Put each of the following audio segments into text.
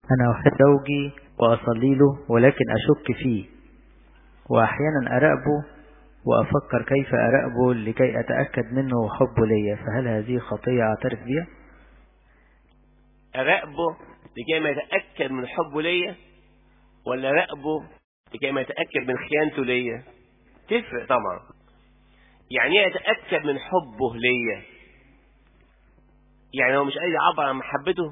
أنا أحب زوجي وأصلي له ولكن أشك فيه وأحيانا أراقبه وأفكر كيف أراقبه لكي أتأكد منه حبه ليا فهل هذه خطية أعترف بها؟ أراقبه لكي ما يتأكد من حبه ليا ولا راقبه لكي ما يتأكد من خيانته ليا تفرق طبعا يعني ايه يتأكد من حبه ليا يعني هو مش قادر يعبر عن محبته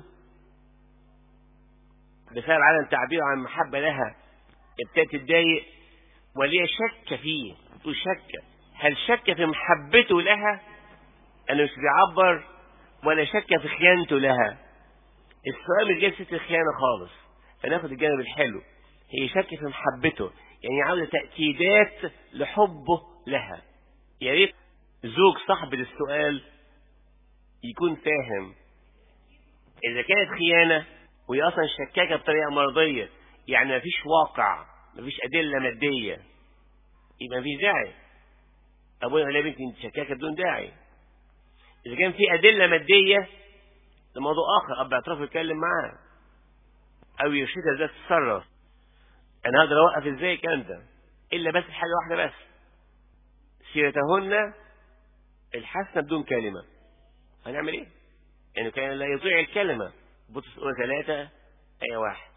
بسبب عدم تعبيره عن المحبة لها ابتدت تتضايق وليه شك فيه تقول شك هل شك في محبته لها انه مش بيعبر ولا شك في خيانته لها السؤال مش جاي ست الخيانة خالص فناخد الجانب الحلو هي شك في محبته يعني عاوزة تأكيدات لحبه لها يا ريت زوج صاحب للسؤال يكون فاهم إذا كانت خيانة وهي أصلا شكاكة بطريقة مرضية يعني مفيش واقع مفيش أدلة مادية يبقى مفيش داعي أبويا ولا بنتي أنت شكاكة بدون داعي إذا كان في أدلة مادية ده موضوع آخر أب اعتراف يتكلم معاه أو يرشدها ازاي تتصرف أنا هقدر أوقف إزاي الكلام ده إلا بس حاجة واحدة بس سيرتهن الحسنة بدون كلمة هنعمل إيه؟ يعني كان لا يطيع الكلمة بطرس أولى ثلاثة آية واحد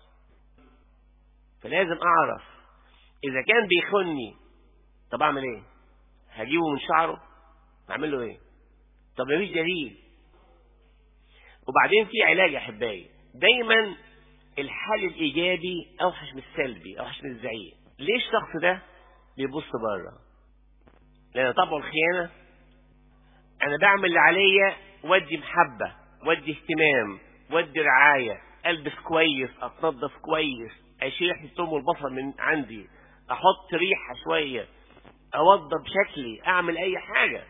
فلازم أعرف إذا كان بيخني طب أعمل إيه؟ هجيبه من شعره أعمل له إيه؟ طب مفيش دليل وبعدين في علاج يا أحبائي دايما الحل الإيجابي أوحش من السلبي أوحش من الزعيق ليه الشخص ده بيبص بره لأن طبعه الخيانة أنا بعمل اللي عليا ودي محبة ودي اهتمام ودي رعاية ألبس كويس أتنظف كويس أشيل ريحة الثوم والبصل من عندي أحط ريحة شوية أوضب شكلي أعمل أي حاجة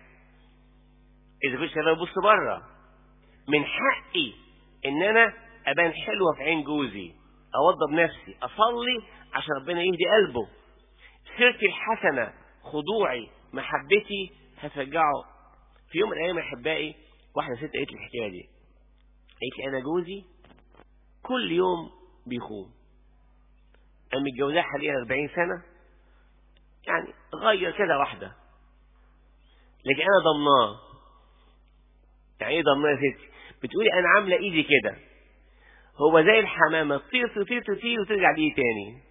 إذا كنت شباب ببص بره من حقي إن أنا أبان حلوة في عين جوزي أوضب نفسي أصلي عشان ربنا يهدي قلبه سيرتي الحسنة خضوعي محبتي هترجعه في يوم من الأيام يا أحبائي واحدة ست قالت لي الحكاية دي قالت لي أنا جوزي كل يوم بيخون أنا متجوزاه حاليا 40 سنة يعني غير كده واحدة لكن أنا ضمناه يعني إيه ضمناه يا ستي بتقولي أنا عاملة إيدي كده هو زي الحمامة تطير تطير تطير وترجع ليه تاني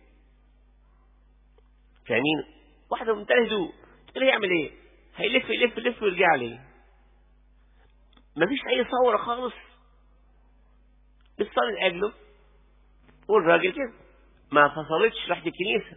فاهمين واحدة بمنتهى هدوء تقول يعمل ايه هيلف يلف يلف ويرجع لي مفيش اي ثورة خالص بتصلي لاجله والراجل كده ما فصلتش راحت الكنيسة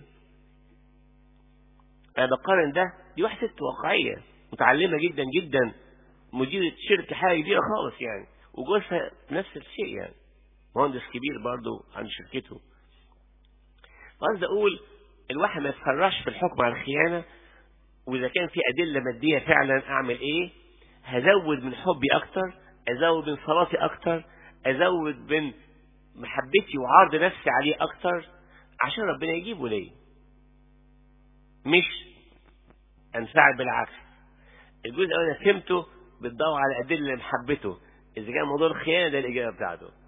انا بقارن ده دي واحدة ست واقعية متعلمة جدا جدا مديرة شركة حاجة كبيرة خالص يعني وجوزها نفس الشيء يعني مهندس كبير برضه عند شركته قصدي اقول الواحد ما يتسرعش في الحكم على الخيانة واذا كان في ادلة مادية فعلا اعمل ايه هزود من حبي اكتر ازود من صلاتي اكتر ازود من محبتي وعرض نفسي عليه اكتر عشان ربنا يجيبه لي مش انفعل بالعكس الجزء اللي انا فهمته بتدور على ادله لمحبته اذا كان موضوع الخيانه ده الاجابه بتاعته